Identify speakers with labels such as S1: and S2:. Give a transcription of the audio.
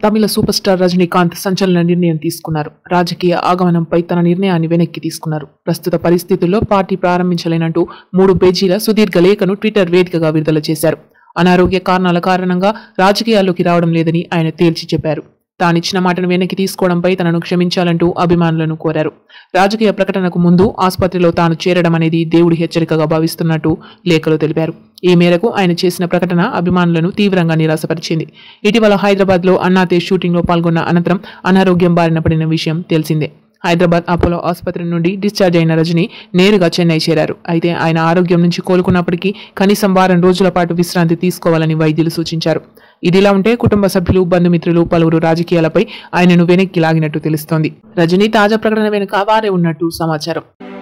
S1: తమిళ super star Rajinikanth సంచలన నిర్ణయం తీసుకున్నారు రాజకీయ ఆగమనంపై తన నిర్ణయాన్ని వెనక్కి తీసుకున్నారు ప్రస్తుత పరిస్థితుల్లో పార్టీ ప్రారంభించలేనంటూ మూడు పేజీల సుదీర్ఘ లేఖను ట్విట్టర్ వేదికగా విడుదల చేశారు అనారోగ్య కారణాల కారణంగా రాజకీయాల్లోకి రావడం లేదని ఆయన తేల్చి చెప్పారు తానిచ్చిన మాటను వెనక్కి తీసుకోవడంపై తనను క్షమించాలంటూ అభిమానులను కోరారు రాజకీయ ప్రకటనకు ముందు ఆసుపత్రిలో తాను చేరడం అనేది దేవుడి హెచ్చరికగా భావిస్తున్నట్టు లేఖలో తెలిపారు ఈ మేరకు ఆయన చేసిన ప్రకటన అభిమానులను తీవ్రంగా నిరాశపరిచింది ఇటీవల హైదరాబాద్లో అన్నాతే షూటింగ్లో పాల్గొన్న అనంతరం అనారోగ్యం బారిన పడిన విషయం తెలిసిందే హైదరాబాద్ అపోలో ఆసుపత్రి నుండి డిశ్చార్జ్ అయిన రజని నేరుగా చెన్నై చేరారు అయితే ఆయన ఆరోగ్యం నుంచి కోలుకున్నప్పటికీ కనీసం వారం రోజుల పాటు విశ్రాంతి తీసుకోవాలని వైద్యులు సూచించారు ఇదిలా ఉంటే కుటుంబ సభ్యులు బంధుమిత్రులు పలువురు రాజకీయాలపై ఆయనను వెనక్కి లాగినట్టు తెలుస్తోంది రజనీ తాజా ప్రకటన వెనుక వారే ఉన్నట్టు సమాచారం